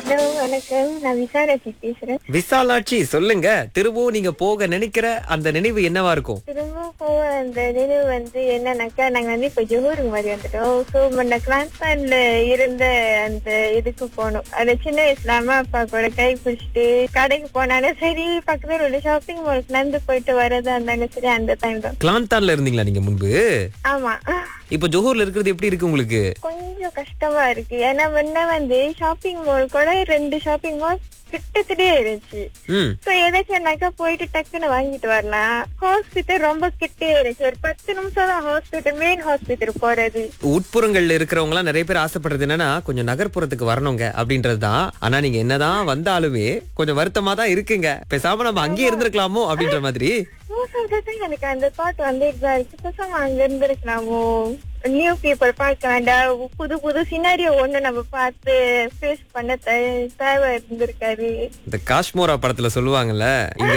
hello வணக்கம் நான் விசாலாட்சி பேசுறேன் விசாலாட்சி சொல்லுங்க திரும்பவும் நீங்க போக நினைக்கிற அந்த நினைவு என்னவா இருக்கும் திரும்ப போக அந்த நினைவு வந்து என்னன்னாக்கா நாங்க வந்து இப்ப ஜோஹூருக்கு மாதிரி வந்துட்டோம் ஸோ முன்ன கிளான்ஸ்டான்ல இருந்த அந்த இதுக்கு போனோம் அந்த சின்ன வயசுல அம்மா அப்பா கூட கை பிடிச்சிட்டு கடைக்கு போனாலும் சரி பக்கத்துல உள்ள ஷாப்பிங் மாலுக்கு நடந்து போயிட்டு வரதா இருந்தாலும் சரி அந்த டைம் தான் கிளாந்தான்ல இருந்தீங்களா நீங்க முன்பு ஆமா இப்ப ஜோஹூர்ல இருக்கிறது எப்படி இருக்கு உங்களுக்கு கொஞ்சம் கஷ்டமா இருக்கு ஏன்னா முன்ன வந்து ஷாப்பிங் மால் கூட ரெண்டு ஷாப்பிங் மால் கிட்டத்திலே இருந்துச்சு ம் சோ ஏதாச்சும்னாக்கா போயிட்டு டக்குன்னு வாங்கிட்டு வரலாம் ஹாஸ்பிட்டல் ரொம்ப கிட்டே இருந்துச்சு ஒரு பத்து நிமிஷம் தான் ஹாஸ்பிட்டல் மெயின் ஹாஸ்பிட்டல் போறது உட்புறங்கள்ல இருக்கிறவங்க எல்லாம் நிறைய பேர் ஆசைப்படுறது என்னன்னா கொஞ்சம் நகர்ப்புறத்துக்கு வரணுங்க அப்படின்றதுதான் ஆனா நீங்க என்னதான் வந்தாலுமே கொஞ்சம் வருத்தமா தான் இருக்குங்க பேசாம நம்ம அங்கேயே இருந்திருக்கலாமோ அப்படின்ற மாதிரி மோசம் எனக்கு அந்த தாட் வந்துட்டு தான் இருக்கு பேசாம அங்க இருந்திருக்கலாமோ நியூ பீப்புள் பார்க்க வேண்டாம் புது புது சினாரியோ ஒண்ணு நம்ம பார்த்து ஃபேஸ் பண்ண தே- தேவை இருந்திருக்காரு இந்த காஷ்மோரா படத்துல சொல்லுவாங்கல்ல இங்க